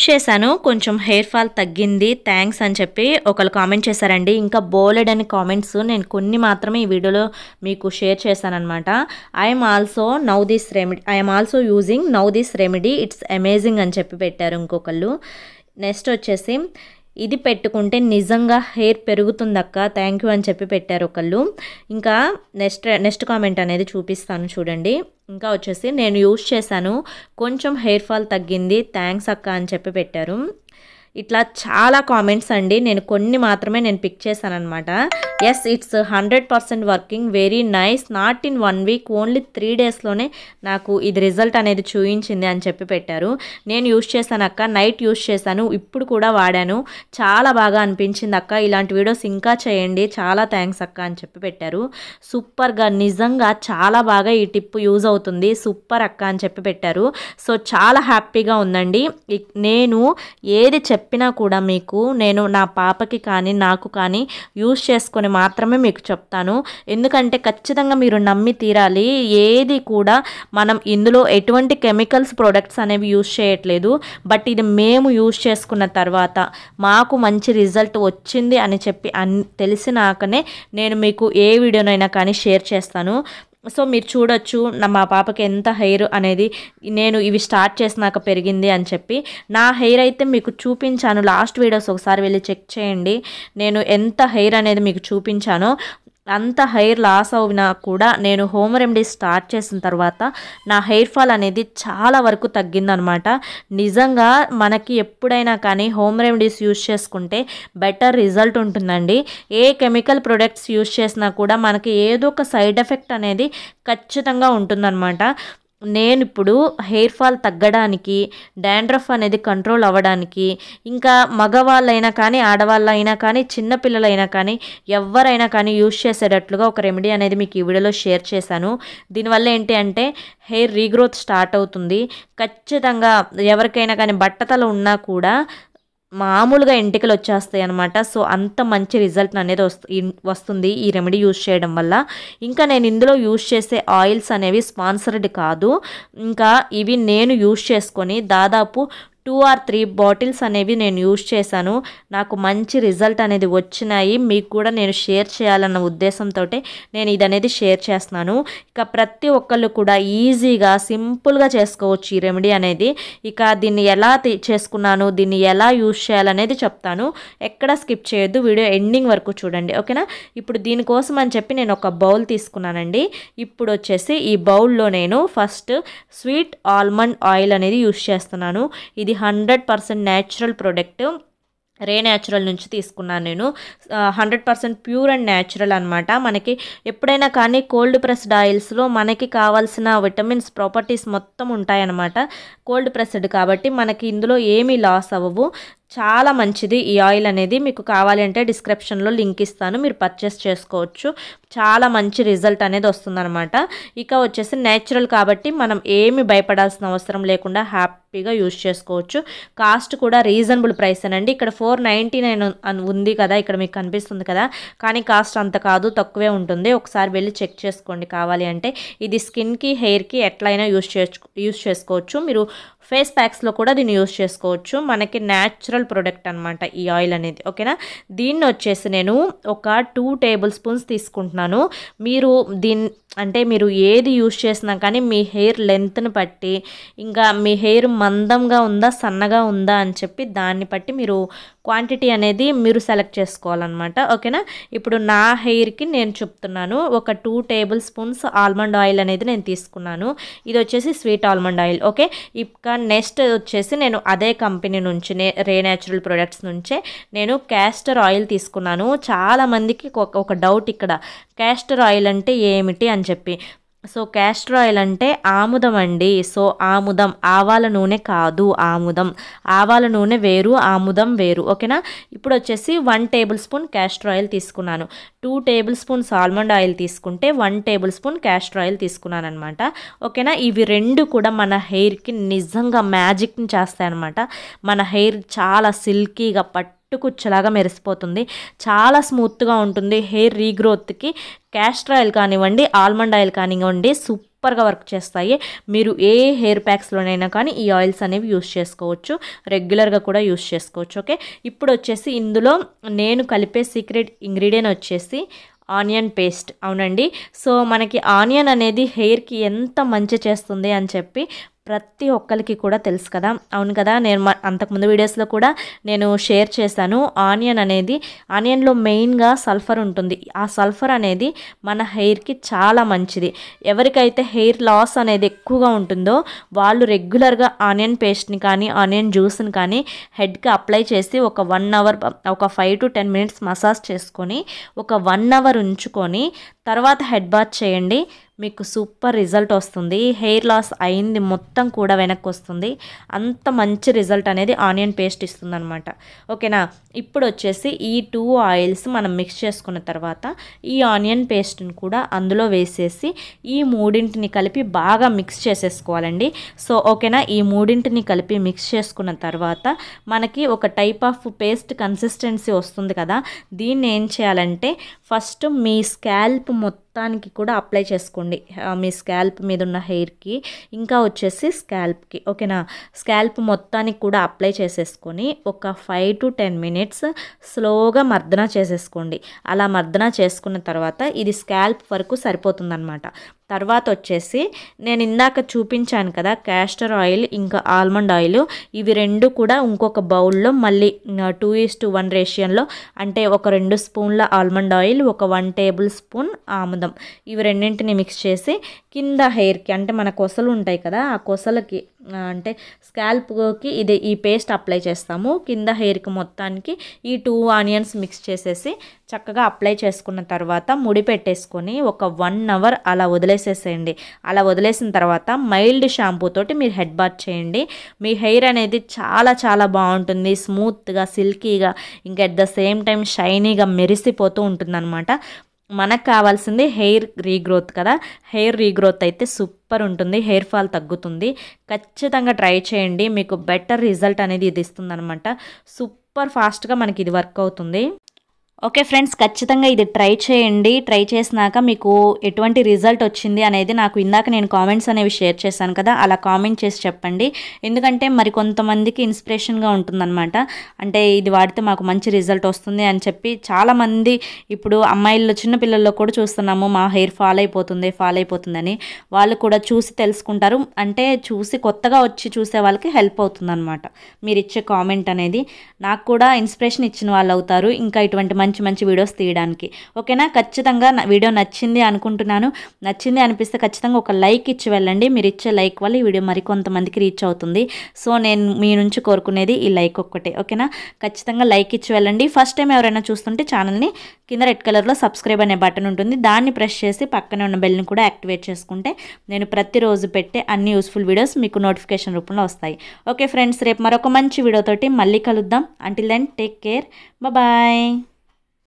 use చేశాను కొంచెం hair fall తగ్గింది థ్యాంక్స్ అని చెప్పి ఒకళ్ళు కామెంట్ చేశారండి ఇంకా బోలెడ్ అని కామెంట్స్ నేను కొన్ని మాత్రమే ఈ వీడియోలో మీకు షేర్ చేశానమాట I'm also now this remedy I'm also using now this remedy it's amazing అని చెప్పి పెట్టారు ఇంకొకళ్ళు నెక్స్ట్ వచ్చేసి ఇది పెట్టుకుంటే నిజంగా హెయిర్ పెరుగుతుందక్క థ్యాంక్ యూ అని చెప్పి పెట్టారు ఒకళ్ళు ఇంకా నెక్స్ట్ నెక్స్ట్ కామెంట్ అనేది చూపిస్తాను చూడండి ఇంకా వచ్చేసి నేను యూస్ చేశాను కొంచెం హెయిర్ ఫాల్ తగ్గింది థ్యాంక్స్ అక్క అని చెప్పి పెట్టారు ఇట్లా చాలా కామెంట్స్ అండి నేను కొన్ని మాత్రమే నేను పిక్ చేశాను అనమాట yes it's hundred percent working very nice not in one week only three డేస్లోనే నాకు ఇది రిజల్ట్ అనేది చూపించింది అని చెప్పి పెట్టారు నేను యూస్ చేశాను అక్క నైట్ యూస్ చేశాను ఇప్పుడు కూడా వాడాను చాలా బాగా అనిపించింది అక్క ఇలాంటి వీడియోస్ ఇంకా చేయండి చాలా థ్యాంక్స్ అక్క అని చెప్పి పెట్టారు సూపర్గా నిజంగా చాలా బాగా ఈ టిప్ యూజ్ అవుతుంది సూపర్ అక్క అని చెప్పి పెట్టారు సో చాలా హ్యాపీగా ఉందండి ఇక్- నేను ఏది చెప్పినా కూడా మీకు నేను నా పాపకి కానీ నాకు కానీ యూజ్ చేసుకొని మాత్రమే మీకు చెప్తాను ఎందుకంటే ఖచ్చితంగా మీరు నమ్మి తీరాలి ఏది కూడా మనం ఇందులో ఎటువంటి కెమికల్స్ ప్రొడక్ట్స్ అనేవి యూజ్ చేయట్లేదు బట్ ఇది మేము యూజ్ చేసుకున్న తర్వాత మాకు మంచి రిజల్ట్ వచ్చింది అని చెప్పి అన్ తెలిసినాకనే నేను మీకు ఏ వీడియోనైనా కానీ షేర్ చేస్తాను సో మీరు చూడొచ్చు నా మా పాపకి ఎంత హెయిర్ అనేది నేను ఇవి స్టార్ట్ చేసినాక పెరిగింది అని చెప్పి నా హెయిర్ అయితే మీకు చూపించాను లాస్ట్ వీడియోస్ ఒకసారి వెళ్ళి చెక్ చేయండి నేను ఎంత హెయిర్ అనేది మీకు చూపించానో అంత హెయిర్ లాస్ అయినా కూడా నేను హోమ్ రెమెడీ స్టార్ట్ చేసిన తర్వాత నా హెయిర్ ఫాల్ అనేది చాలా వరకు తగ్గిందనమాట నిజంగా మనకి ఎప్పుడైనా కానీ హోమ్ రెమెడీస్ యూస్ చేసుకుంటే బెటర్ రిజల్ట్ ఉంటుందండి ఏ కెమికల్ ప్రొడక్ట్స్ యూస్ చేసినా కూడా మనకి ఏదో ఒక సైడ్ ఎఫెక్ట్ అనేది ఖచ్చితంగా ఉంటుందన్నమాట నేను ఇప్పుడు హెయిర్ ఫాల్ తగ్గడానికి డాండ్రఫ్ అనేది కంట్రోల్ అవ్వడానికి ఇంకా మగవాళ్ళైనా కానీ ఆడవాళ్ళైనా కానీ చిన్నపిల్లలైనా కానీ ఎవరైనా కానీ యూజ్ చేసేటట్లుగా ఒక రెమెడీ అనేది మీకు ఈ వీడియోలో షేర్ చేశాను దీనివల్ల ఏంటి అంటే హెయిర్ రీగ్రోత్ స్టార్ట్ అవుతుంది ఖచ్చితంగా ఎవరికైనా కానీ బట్టతల ఉన్నా కూడా మామూలుగా ఎంటికలు వచ్చేస్తాయి అనమాట సో అంత మంచి రిజల్ట్ అనేది వస్తు ఇన్- వస్తుంది ఈ రెమెడీ యూస్ చేయడం వల్ల ఇంకా నేను ఇందులో యూస్ చేసే ఆయిల్స్ అనేవి స్పాన్సర్డ్ కాదు ఇంకా ఇవి నేను యూస్ చేసుకొని దాదాపు టూ ఆర్ త్రీ బాటిల్స్ అనేవి నేను యూజ్ చేశాను నాకు మంచి రిజల్ట్ అనేది వచ్చినాయి మీకు కూడా నేను షేర్ చేయాలన్న ఉద్దేశంతో నేను ఇది అనేది షేర్ చేస్తున్నాను ఇక ప్రతి ఒక్కళ్ళు కూడా ఈజీగా సింపుల్గా చేసుకోవచ్చు ఈ రెమెడీ అనేది ఇక దీన్ని ఎలా తి- చేసుకున్నాను దీన్ని ఎలా యూజ్ చేయాలనేది చెప్తాను ఎక్కడ స్కిప్ చేయొద్దు వీడియో ఎండింగ్ వరకు చూడండి ఓకేనా ఇప్పుడు దీనికోసం అని చెప్పి నేను ఒక బౌల్ తీసుకున్నానండి ఇప్పుడు వచ్చేసి ఈ బౌల్లో నేను ఫస్ట్ స్వీట్ ఆల్మండ్ ఆయిల్ అనేది యూస్ చేస్తున్నాను ఇది హండ్రెడ్ పర్సెంట్ న్యాచురల్ ప్రోడక్ట్ రే న్యాచురల్ నుంచి తీసుకున్నాను నేను hundred percent pure and natural అనమాట మనకి ఎప్పుడైనా కానీ కోల్డ్ ప్రెస్డ్ ఆయిల్స్లో మనకి కావాల్సిన విటమిన్స్ ప్రాపర్టీస్ మొత్తం ఉంటాయన్నమాట కోల్డ్ ప్రెస్డ్ కాబట్టి మనకి ఇందులో ఏమీ లాస్ అవ్వవు చాలా మంచిది ఈ ఆయిల్ అనేది మీకు కావాలి అంటే డిస్క్రిప్షన్లో లింక్ ఇస్తాను మీరు పర్చేస్ చేసుకోవచ్చు చాలా మంచి రిజల్ట్ అనేది వస్తుందన్నమాట ఇక వచ్చేసి నేచురల్ కాబట్టి మనం ఏమి భయపడాల్సిన అవసరం లేకుండా హ్యాపీగా యూజ్ చేసుకోవచ్చు కాస్ట్ కూడా రీజనబుల్ ప్రైస్ అండి ఇక్కడ ఫోర్ నైంటీ నైన్ ఉంది కదా ఇక్కడ మీకు కనిపిస్తుంది కదా కానీ కాస్ట్ అంత కాదు తక్కువే ఉంటుంది ఒకసారి వెళ్ళి చెక్ చేసుకోండి కావాలి అంటే ఇది స్కిన్కి హెయిర్కి ఎట్లయినా యూస్ చేసు యూస్ చేసుకోవచ్చు మీరు ఫేస్ ప్యాక్స్లో కూడా దీన్ని యూస్ చేసుకోవచ్చు మనకి న్యాచురల్ ప్రొడక్ట్ అనమాట ఈ ఆయిల్ అనేది ఓకేనా దీన్ని వచ్చేసి నేను ఒక టూ టేబుల్ స్పూన్స్ తీసుకుంటున్నాను మీరు దీన్ని అంటే మీరు ఏది యూస్ చేసినా కానీ మీ హెయిర్ లెంత్ని బట్టి ఇంకా మీ హెయిర్ మందంగా ఉందా సన్నగా ఉందా అని చెప్పి దాన్ని బట్టి మీరు క్వాంటిటీ అనేది మీరు సెలెక్ట్ చేసుకోవాలన్నమాట ఓకేనా ఇప్పుడు నా హెయిర్కి నేను చెప్తున్నాను ఒక two tablespoons almond oil అనేది నేను తీసుకున్నాను ఇది వచ్చేసి స్వీట్ ఆల్మండ్ ఆయిల్ ఓకే ఇక నెక్స్ట్ వచ్చేసి నేను అదే కంపెనీ నుంచి నే రే న్యాచురల్ ప్రొడక్ట్స్ నుంచే నేను క్యాస్టర్ ఆయిల్ తీసుకున్నాను చాలా మందికి ఒక ఒక డౌట్ ఇక్కడ క్యాస్టర్ ఆయిల్ అంటే ఏమిటి అని చెప్పి సో క్యాస్టర్ ఆయిల్ అంటే ఆముదం అండి సో ఆముదం ఆవాల నూనె కాదు ఆముదం ఆవాల నూనె వేరు ఆముదం వేరు ఓకేనా ఇప్పుడు వచ్చేసి one tablespoon castor oil తీసుకున్నాను two tablespoons almond oil తీసుకుంటే one tablespoon castor oil తీసుకున్నాను అనమాట ఓకేనా ఇవి రెండు కూడా మన హెయిర్కి నిజంగా మ్యాజిక్ని చేస్తాయన్నమాట మన హెయిర్ చాలా సిల్కీగా పట్టు కుచ్చలాగా మెరిసిపోతుంది చాలా స్మూత్గా ఉంటుంది హెయిర్ రీగ్రోత్కి క్యాస్టర్ ఆయిల్ కానివ్వండి ఆల్మండ్ ఆయిల్ కానివ్వండి సూపర్ సూపర్గా వర్క్ చేస్తాయి మీరు ఏ హెయిర్ ప్యాక్స్లోనైనా కానీ ఈ ఆయిల్స్ అనేవి యూస్ చేసుకోవచ్చు రెగ్యులర్గా కూడా యూస్ చేసుకోవచ్చు ఓకే ఇప్పుడు వచ్చేసి ఇందులో నేను కలిపే సీక్రెట్ ఇంగ్రీడియంట్ వచ్చేసి ఆనియన్ పేస్ట్ అవునండి సో మనకి ఆనియన్ అనేది హెయిర్కి ఎంత మంచి చేస్తుంది అని చెప్పి ప్రతి ఒక్కరికి కూడా తెలుసు కదా అవును కదా నేను మ- అంతకుముందు వీడియోస్లో కూడా నేను షేర్ చేశాను ఆనియన్ అనేది ఆనియన్లో మెయిన్గా సల్ఫర్ ఉంటుంది ఆ సల్ఫర్ అనేది మన హెయిర్కి చాలా మంచిది ఎవరికైతే హెయిర్ లాస్ అనేది ఎక్కువగా ఉంటుందో వాళ్ళు రెగ్యులర్గా ఆనియన్ పేస్ట్ని కానీ ఆనియన్ జ్యూస్ని కానీ హెడ్కి అప్లై చేసి ఒక వన్ అవర్ ఒక five to ten minutes massage చేసుకొని ఒక వన్ అవర్ ఉంచుకొని తర్వాత హెడ్ బాత్ చేయండి మీకు సూపర్ రిజల్ట్ వస్తుంది హెయిర్ లాస్ అయింది మొత్తం కూడా వెనక్కి వస్తుంది అంత మంచి రిజల్ట్ అనేది ఆనియన్ పేస్ట్ ఇస్తుంది అనమాట ఓకేనా ఇప్పుడు వచ్చేసి ఈ టూ ఆయిల్స్ మనం మిక్స్ చేసుకున్న తర్వాత ఈ ఆనియన్ పేస్ట్ని కూడా అందులో వేసేసి ఈ మూడింటిని కలిపి బాగా మిక్స్ చేసేసుకోవాలండి సో ఓకేనా ఈ మూడింటిని కలిపి మిక్స్ చేసుకున్న తర్వాత మనకి ఒక టైప్ ఆఫ్ పేస్ట్ కన్సిస్టెన్సీ వస్తుంది కదా దీన్ని ఏం చేయాలంటే ఫస్ట్ మీ స్కాల్ప్ మొత్తానికి కూడా అప్లై చేసుకోండి ఆ, మీ స్కాల్ప్ మీద ఉన్న హెయిర్కి ఇంకా వచ్చేసి స్కాల్ప్కి ఓకేనా స్కాల్ప్ మొత్తానికి కూడా అప్లై చేసేసుకొని ఒక ఫైవ్ టు టెన్ మినిట్స్ స్లోగా మర్దన చేసేసుకోండి అలా మర్దన చేసుకున్న తర్వాత ఇది స్కాల్ప్ వరకు సరిపోతుందన్నమాట తర్వాత వచ్చేసి నేను ఇందాక చూపించాను కదా క్యాస్టర్ ఆయిల్ ఇంకా ఆల్మండ్ ఆయిల్ ఇవి రెండు కూడా ఇంకొక బౌల్లో మళ్ళీ టూ ఈస్ టు వన్ రేషియన్లో అంటే ఒక రెండు స్పూన్ల ఆల్మండ్ ఆయిల్ ఒక వన్ టేబుల్ స్పూన్ ఆముదం ఇవి రెండింటిని మిక్స్ చేసి కింద హెయిర్కి అంటే మన కొసలు ఉంటాయి కదా ఆ కొసలకి ఆ, అంటే స్కాల్ప్కి ఇది ఈ పేస్ట్ అప్లై చేస్తాము కింద హెయిర్కి మొత్తానికి ఈ టూ ఆనియన్స్ మిక్స్ చేసేసి చక్కగా అప్లై చేసుకున్న తర్వాత ముడి పెట్టేసుకొని ఒక వన్ అవర్ అలా వదిలేసేసేయండి అలా వదిలేసిన తర్వాత మైల్డ్ షాంపూ తోటి మీరు హెడ్ బాత్ చేయండి మీ హెయిర్ అనేది చాలా చాలా బాగుంటుంది స్మూత్గా సిల్కీగా ఇంకా అట్ ద సేమ్ టైం షైనీగా మెరిసిపోతూ ఉంటుందన్నమాట మనకు కావాల్సింది హెయిర్ రీగ్రోత్ కదా హెయిర్ రీగ్రోత్ అయితే సూపర్ ఉంటుంది హెయిర్ ఫాల్ తగ్గుతుంది ఖచ్చితంగా ట్రై చేయండి మీకు బెటర్ రిజల్ట్ అనేది ఇది ఇస్తుంది సూపర్ ఫాస్ట్గా మనకి ఇది వర్క్ అవుతుంది ఓకే ఫ్రెండ్స్ ఖచ్చితంగా ఇది ట్రై చేయండి ట్రై చేసినాక మీకు ఎటువంటి రిజల్ట్ వచ్చింది అనేది నాకు ఇందాక నేను కామెంట్స్ అనేవి షేర్ చేశాను కదా అలా కామెంట్ చేసి చెప్పండి ఎందుకంటే మరి కొంతమందికి ఇన్స్పిరేషన్గా ఉంటుందన్నమాట అంటే ఇది వాడితే మాకు మంచి రిజల్ట్ వస్తుంది అని చెప్పి చాలామంది ఇప్పుడు అమ్మాయిల్లో చిన్న పిల్లల్లో కూడా చూస్తున్నాము మా హెయిర్ ఫాల్ అయిపోతుంది ఫాల్ అయిపోతుందని వాళ్ళు కూడా చూసి తెలుసుకుంటారు అంటే చూసి కొత్తగా వచ్చి చూసే వాళ్ళకి హెల్ప్ అవుతుంది అనమాట మీరు ఇచ్చే కామెంట్ అనేది నాకు కూడా ఇన్స్పిరేషన్ ఇచ్చిన వాళ్ళు అవుతారు ఇంకా ఇటువంటి మంచి మంచి వీడియోస్ తీయడానికి ఓకేనా ఖచ్చితంగా నా వీడియో నచ్చింది అనుకుంటున్నాను నచ్చింది అనిపిస్తే ఖచ్చితంగా ఒక లైక్ ఇచ్చి వెళ్ళండి మీరు ఇచ్చే లైక్ వల్ల ఈ వీడియో మరికొంతమందికి రీచ్ అవుతుంది సో నేను మీ నుంచి కోరుకునేది ఈ లైక్ ఒక్కటే ఓకేనా ఖచ్చితంగా లైక్ ఇచ్చి వెళ్ళండి ఫస్ట్ టైం ఎవరైనా చూస్తుంటే ఛానల్ని కింద రెడ్ కలర్లో సబ్స్క్రైబ్ అనే బటన్ ఉంటుంది దాన్ని ప్రెస్ చేసి పక్కనే ఉన్న బెల్ని కూడా యాక్టివేట్ చేసుకుంటే నేను ప్రతిరోజు పెట్టే అన్ని యూస్ఫుల్ వీడియోస్ మీకు నోటిఫికేషన్ రూపంలో వస్తాయి ఓకే ఫ్రెండ్స్ రేపు మరొక మంచి వీడియోతోటి మళ్ళీ కలుద్దాం until then take care bye